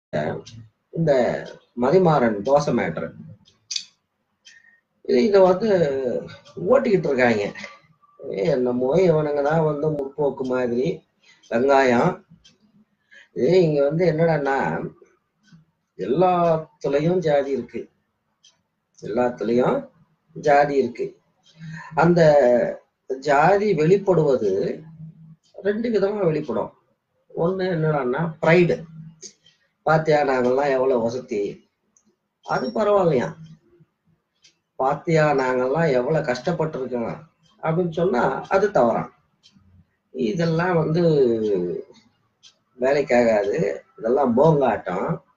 இந்த மதிமாறன் தோசை மேட்ரு இது இதை வந்து ஓட்டிக்கிட்டு இருக்காங்க ஏ, என்னமோ இவனுங்க தான் வந்து முற்போக்கு மாதிரி வெங்காயம் இது இங்க வந்து என்னடான்னா எல்லாத்துலயும் ஜாதி இருக்கு எல்லாத்துலயும் ஜாதி இருக்கு அந்த ஜாதி வெளிப்படுவது ரெண்டு விதமா வெளிப்படும் ஒண்ணு என்னடான்னா ப்ரைடு பாத்தியா நாங்கெல்லாம் எவ்வளவு வசதி அது பரவாயில்லையா பாத்தியா நாங்கெல்லாம் எவ்வளவு கஷ்டப்பட்டிருக்கோம் அப்படின்னு சொன்னா அது தவறாம் இதெல்லாம் வந்து வேலைக்காகாது இதெல்லாம் போங்காட்டம்